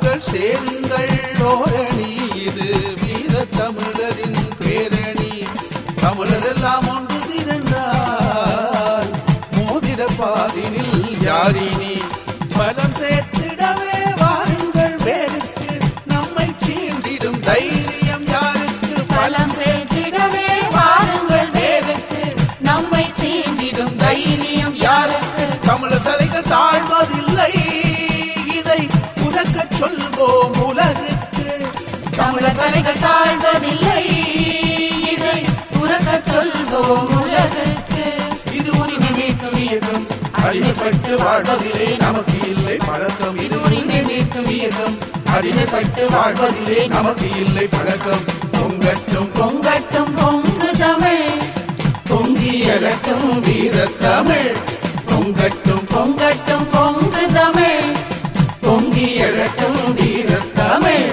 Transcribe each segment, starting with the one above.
வாருங்கள் சேருங்கள் ஓரணி இது வீர தமிழரின் பேரணி தமிழர் எல்லாம் ஒன்று திரண்டால் மோதிட பாதினில் யாரினி பலம் சேர்த்திடவே வாருங்கள் வேருக்கு நம்மை சீண்டிடும் தைரியம் யாருக்கு பலம் சேர்த்திடவே வாருங்கள் வேருக்கு நம்மை சீண்டிடும் தைரியம் யாருக்கு தமிழர் தலைகள் தாழ்வதில்லை இதை உறக்கச் சொல்வோம் உலகுக்கு தமிழர் தலைகள் தாழ்வதில்லை இதை உறக்கச் சொல்வோம் உலகுக்கு இது உரிமை மீட்கும் இயக்கம் அடிமைப்பட்டு வாழ்வதிலே நமக்கு இல்லை பழக்கம் இது உரிமை மீட்கும் இயக்கம் அடிமைப்பட்டு வாழ்வதிலே நமக்கு இல்லை பழக்கம் பொங்கட்டும் பொங்கட்டும் பொங்கு தமிழ் பொங்கி எழட்டும் வீரத் தமிழ் பொங்கட்டும் பொங்கட்டும் பொங்கு தமிழ் பொங்கி எழட்டும் வீரத் தமிழ்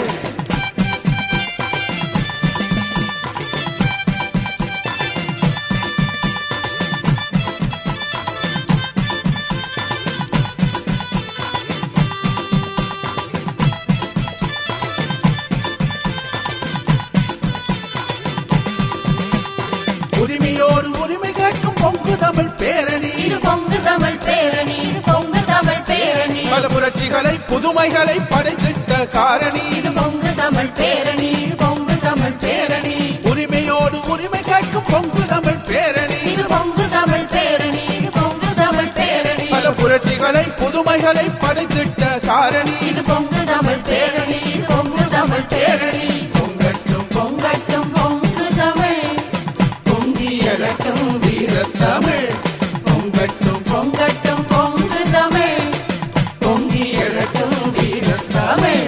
உரிமையோடு உரிமை கேட்கும் பொங்கு தமிழ் பேரணி இது பொங்கு தமிழ் பேரணி இது பொங்கு தமிழ் பேரணி பல புரட்சிகளை புதுமைகளை படைத்திட்ட காரணி இது பொங்கு தமிழ் பேரணி இது பொங்கு தமிழ் பேரணி உரிமையோடு உரிமை கேட்கும் பொங்கு தமிழ் பேரணி இது பொங்கு தமிழ் பேரணி இது பொங்கு தமிழ் பேரணி பல புரட்சிகளை புதுமைகளை படைத்திட்ட காரணி இது பொங்கு தமிழ் பேரணி இது பொங்கு தமிழ் பேரணி பொங்கட்டும் பொங்கட்டும் பொங்கு தமிழ் பொங்கி எழட்டும் வீரத் தமிழ் பொங்கட்டும் பொங்கட்டும் பொங்கு தமிழ் பொங்கி எழட்டும் வீரத் தமிழ்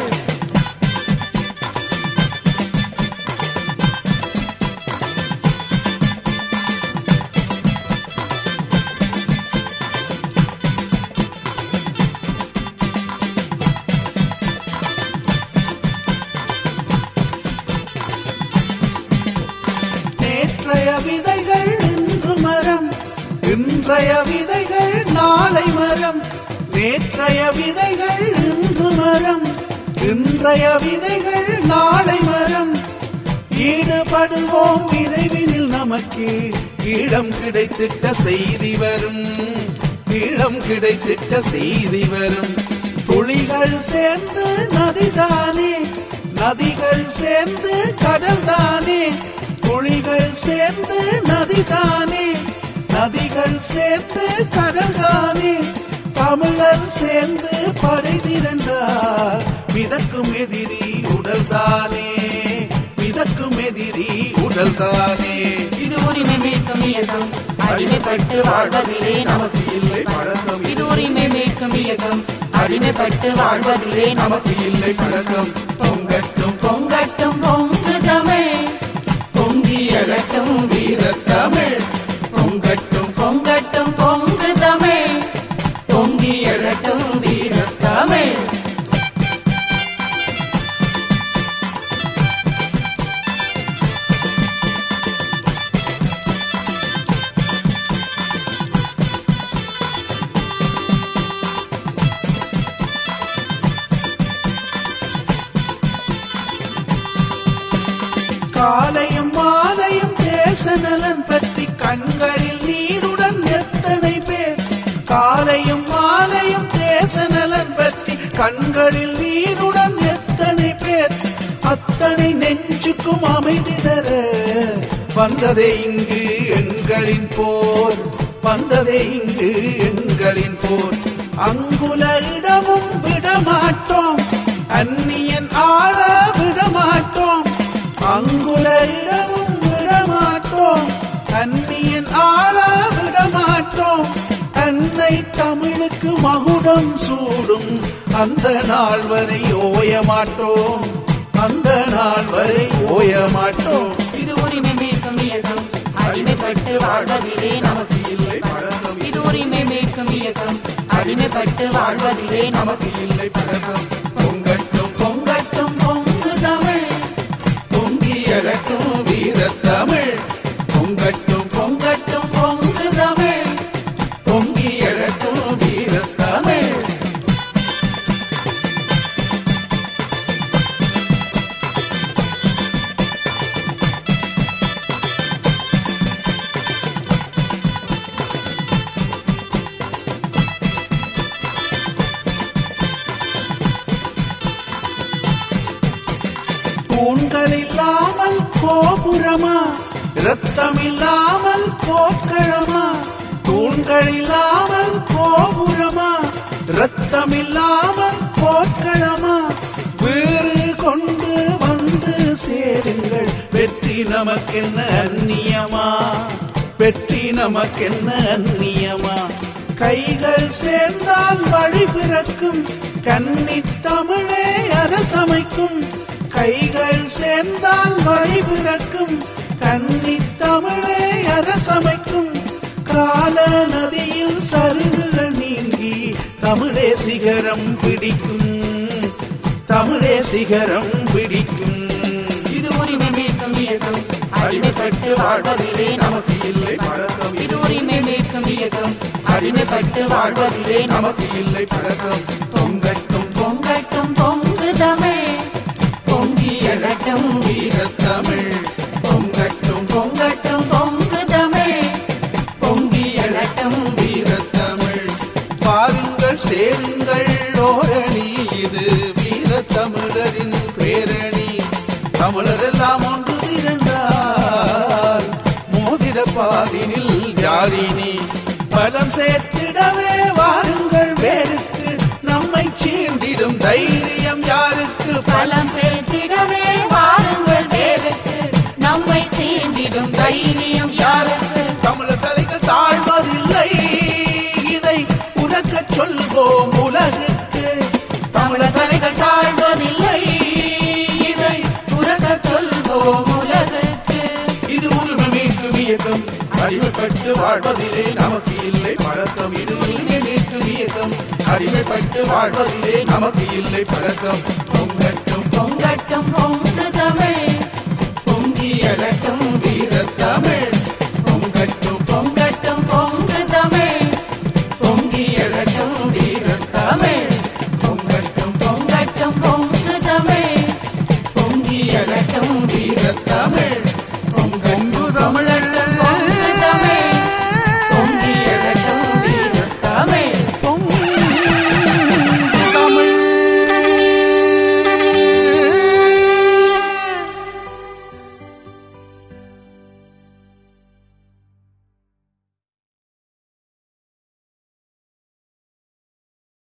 நேற்றைய விதைகள் இன்று மரம் இன்றைய விதைகள் நாளை மரம் நேற்றைய விதைகள் இன்று மரம் இன்றைய விதைகள் நாளை மரம் ஈடுபடுவோம் விரைவினில் நமக்கு ஈழம் கிடைத்திட்ட செய்தி வரும் ஈழம் கிடைத்திட்ட செய்தி வரும் துளிகள் சேர்ந்து நதிதானே நதிகள் சேர்ந்து கடல் தானே துளிகள் சேர்ந்து நதிதானே நதிகள் சேர்ந்து கடல் தானே தமிழர் சேர்ந்து படை திரண்டார் மிதக்கும் எதிரி உடல் தானே மிதக்கும் எதிரி உடல் தானே இது உரிமை மீட்கும் இயக்கம் அடிமைப்பட்டு வாழ்வதிலே நமக்கு நமக்கு இல்லை பழக்கம் இது உரிமை மீட்கும் இயக்கம் அடிமைப்பட்டு வாழ்வதிலே நமக்கு நமக்கு இல்லை பழக்கம் பொங்கட்டும் பொங்கட்டும் பொங்கு தமிழ் பொங்கி எழட்டும் வீரத் தமிழ் பொங்கட்டும் பொங்கட்டும் பொங்கு தமிழ் பொங்கி எழட்டும் வீரத் தமிழ் காலையும் மாலையும் தேச நலன் பற்றி கண்களில் நீருடன் எத்தனை பேர் காலையும் மாலையும் தேச நலன் பற்றி கண்களில் நீருடன் எத்தனை பேர் அத்தனை நெஞ்சுக்கும் அமைதி தர வந்ததே இங்கு எண்களின் போர் வந்ததே இங்கு எண்களின் போர் அங்குல இடமும் விடமாட்டோம் அந்நியன் ஆள விடமாட்டோம் அங்குல இடமும் விடமாட்டோம் அந்நியன் ஆள விடமாட்டோம் அன்னை தமிழுக்கு மகுடம் சூடும் அந்த நாள் வரை ஓய மாட்டோம் அந்த நாள் வரை ஓய மாட்டோம் இது உரிமை மீட்கும் இயக்கம் அடிமைப்பட்டு வாழ்வதிலே நமக்கு நமக்கு இல்லை பழக்கம் இது உரிமை மீட்கும் இயக்கம் அடிமைப்பட்டு வாழ்வதிலே நமக்கு நமக்கு இல்லை பழக்கம் பொங்கட்டும் பொங்கட்டும் பொங்கு தமிழ் பொங்கி எழட்டும் வீரத் தமிழ் பொங்கட்டும் பொங்கட்டும் பொங்கு தமிழ் பொங்கி எழட்டும் வீரத் தமிழ் தூண்கள் இல்லாமல் கோபுரமா ரத்தம் இல்லாமல் போர்க்களமா தூண்கள் இல்லாமல் கோபுரமா ரத்தம் இல்லாமல் போர்க்களமா வேறு கொண்டு வந்து சேருங்கள் வெற்றி நமக்கென்ன அந்நியமா வெற்றி நமக்கென்ன அந்நியமா கைகள் சேர்ந்தால் வழி பிறக்கும் கன்னி தமிழே அரசமைக்கும் கைகள் சேர்ந்தால் வழி பிறக்கும் கன்னி தமிழே அரசமைக்கும் கால நதியில் சருகுகள் நீங்கி தமிழே சிகரம் பிடிக்கும் தமிழே சிகரம் பிடிக்கும் இது உரிமை மீட்கும் இயக்கம் அடிமைப்பட்டு வாழ்வதிலே நமக்கு இல்லை பழக்கம் இது உரிமை மீட்கும் இயக்கம் அடிமைப்பட்டு வாழ்வதிலே நமக்கு நமக்கு இல்லை பழக்கம் பொங்கட்டும் பொங்கட்டும் பொங்கு தமிழ் பொங்கி எழட்டும் வீரத்தமிழ் பொங்கட்டும் பொங்கட்டும் பொங்கு தமிழ் பொங்கி எழட்டும் வீரத்தமிழ் பாருங்கள் சேருங்கள் ஓரணி இது வீரத்தமிழரின் பேரணி தமிழர் எல்லாம் ஒன்று திரண்டால் மோதிட பாதினில் யாரினி பலம் சேர்த்திடவே வாருங்கள் வேருக்கு நம்மை சீண்டிடும் தைரியம் யாருக்கு பலம் சேர்த்திடவே வாருங்கள் வேருக்கு நம்மை சீண்டிடும் தைரியம் யாருக்கு தமிழர் தலைகள் தாழ்வதில்லை இதை உறக்கச் சொல்வோம் உலகுக்கு தமிழர் தலைகள் தாழ்வதில்லை இதை உறக்க சொல்வோம் உலகுக்கு இது உரிமை மீட்கும் இயக்கம் அடிமைப்பட்டு வாழ்வதிலே நமக்கு இல்லை பழக்கம் இது உரிமை மீட்கும் இயக்கம் அடிமைப்பட்டு வாழ்வதிலே நமக்கு இல்லை பழக்கம் பொங்கட்டும் பொங்கட்டும் பொங்கு தமிழ் பொங்கி எழட்டும் வீரத்தமிழ் பொங்கட்டும் பொங்கட்டும் பொங்கு தமிழ் பொங்கி எழட்டும் வீரத்தமிழ் தமிழ் பொங்கட்டும் பொங்கட்டும் பொங்கு தமிழ் பொங்கி எழட்டும் வீரத்தமிழ் பொங்கு தமிழர்